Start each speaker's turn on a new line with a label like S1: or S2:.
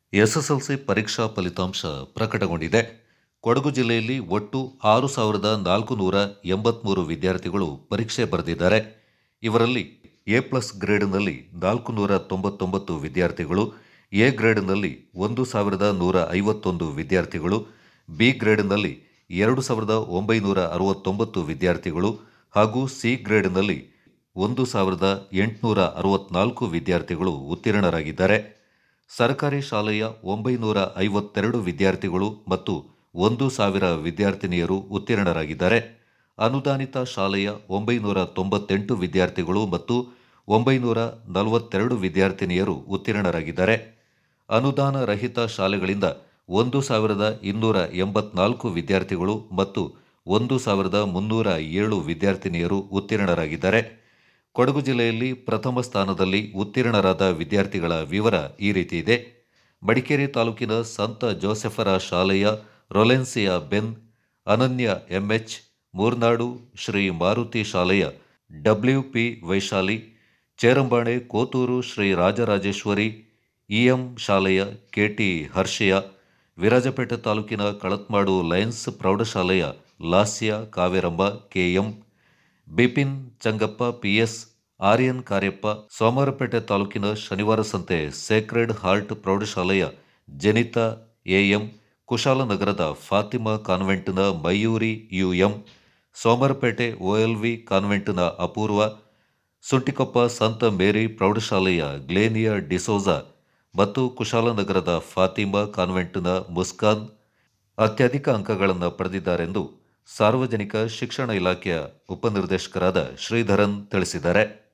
S1: SSLC ಪರೀಕ್ಷಾ ಫಲಿತಾಂಶ ಪ್ರಕಟಗೊಂಡಿದೆ ಕೊಡಗು ಜಿಲ್ಲೆಯಲ್ಲಿ ಒಟ್ಟು ಆರು ಸಾವಿರದ ನಾಲ್ಕು ನೂರ ಎಂಬತ್ಮೂರು ವಿದ್ಯಾರ್ಥಿಗಳು ಪರೀಕ್ಷೆ ಬರೆದಿದ್ದಾರೆ ಇವರಲ್ಲಿ ಎ ಪ್ಲಸ್ ಗ್ರೇಡ್ನಲ್ಲಿ ನಾಲ್ಕು ನೂರ ತೊಂಬತ್ತೊಂಬತ್ತು ವಿದ್ಯಾರ್ಥಿಗಳು ಎ ಗ್ರೇಡ್ನಲ್ಲಿ ಒಂದು ಸಾವಿರದ ನೂರ ಐವತ್ತೊಂದು ವಿದ್ಯಾರ್ಥಿಗಳು ಬಿ ಗ್ರೇಡ್ನಲ್ಲಿ ಎರಡು ಸಾವಿರದ ಒಂಬೈನೂರ ಅರವತ್ತೊಂಬತ್ತು ವಿದ್ಯಾರ್ಥಿಗಳು ಹಾಗೂ ಸಿ ಗ್ರೇಡ್ನಲ್ಲಿ ಒಂದು ಸಾವಿರದ ಎಂಟುನೂರ ಅರವತ್ನಾಲ್ಕು ವಿದ್ಯಾರ್ಥಿಗಳು ಉತ್ತೀರ್ಣರಾಗಿದ್ದಾರೆ ಸರ್ಕಾರಿ ಶಾಲೆಯ ಒಂಬೈನೂರ ಐವತ್ತೆರಡು ವಿದ್ಯಾರ್ಥಿಗಳು ಮತ್ತು ಒಂದು ಸಾವಿರ ವಿದ್ಯಾರ್ಥಿನಿಯರು ಉತ್ತೀರ್ಣರಾಗಿದ್ದಾರೆ ಅನುದಾನಿತ ಶಾಲೆಯ ಒಂಬೈನೂರ ತೊಂಬತ್ತೆಂಟು ವಿದ್ಯಾರ್ಥಿಗಳು ಮತ್ತು ಒಂಬೈನೂರ ನಲವತ್ತೆರಡು ವಿದ್ಯಾರ್ಥಿನಿಯರು ಉತ್ತೀರ್ಣರಾಗಿದ್ದಾರೆ ಅನುದಾನ ರಹಿತ ಶಾಲೆಗಳಿಂದ ಒಂದು ಸಾವಿರದ ಇನ್ನೂರ ಎಂಬತ್ನಾಲ್ಕು ವಿದ್ಯಾರ್ಥಿಗಳು ಮತ್ತು ಒಂದು ಸಾವಿರದ ಮುನ್ನೂರ ಏಳು ವಿದ್ಯಾರ್ಥಿನಿಯರು ಉತ್ತೀರ್ಣರಾಗಿದ್ದಾರೆ ಕೊಡಗು ಜಿಲ್ಲೆಯಲ್ಲಿ ಪ್ರಥಮ ಸ್ಥಾನದಲ್ಲಿ ಉತ್ತೀರ್ಣರಾದ ವಿದ್ಯಾರ್ಥಿಗಳ ವಿವರ ಈ ರೀತಿ ಇದೆ ಮಡಿಕೇರಿ ತಾಲೂಕಿನ ಸಂತ ಜೋಸೆಫರ ಶಾಲೆಯ ರೊಲೆನ್ಸಿಯಾ ಬೆನ್ ಅನನ್ಯ ಎಂಎಚ್ ಮೂರ್ನಾಡು ಶ್ರೀ ಮಾರುತಿ ಶಾಲೆಯ W P Vaishali Cherambane Kothur Shri Rajarajeshwari E M ಶಾಲೆಯ ಕೆಟಿ ಹರ್ಷಯ ವಿರಾಜಪೇಟೆ ತಾಲೂಕಿನ ಕಳತ್ಮಾಡು ಲಯನ್ಸ್ ಪ್ರೌಢಶಾಲೆಯ ಲಾಸ್ಯ ಕಾವೇರಮ್ಮ ಕೆಎಂ ಬಿಪಿನ್ ಚಂಗಪ್ಪ ಪಿಎಸ್ ಆರ್ಯನ್ ಕಾರ್ಯಪ್ಪ ಸೋಮವಾರಪೇಟೆ ತಾಲೂಕಿನ ಶನಿವಾರ ಸಂತೆ ಸೇಕ್ರೆಡ್ ಹಾರ್ಟ್ ಪ್ರೌಢಶಾಲೆಯ ಜನಿತಾ ಎಎಂ ಕುಶಾಲನಗರದ ಫಾತಿಮಾ ಕಾನ್ವೆಂಟ್ನ ಮಯೂರಿ ಯುಎಂ ಸೋಮವಾರಪೇಟೆ ಒಎಲ್ವಿ ಕಾನ್ವೆಂಟ್ನ ಅಪೂರ್ವ ಸುಂಟಿಕೊಪ್ಪ ಸಂತ ಮೇರಿ ಪ್ರೌಢಶಾಲೆಯ ಗ್ಲೇನಿಯಾ ಡಿಸೋಜಾ ಮತ್ತು ಕುಶಾಲನಗರದ ಫಾತಿಮಾ ಕಾನ್ವೆಂಟ್ನ ಮುಸ್ಕಾನ್ ಅತ್ಯಧಿಕ ಅಂಕಗಳನ್ನು ಪಡೆದಿದ್ದಾರೆಂದು ಸಾರ್ವಜನಿಕ ಶಿಕ್ಷಣ ಇಲಾಖೆಯ ಉಪನಿರ್ದೇಶಕರಾದ ಶ್ರೀಧರನ್ ತಿಳಿಸಿದ್ದಾರೆ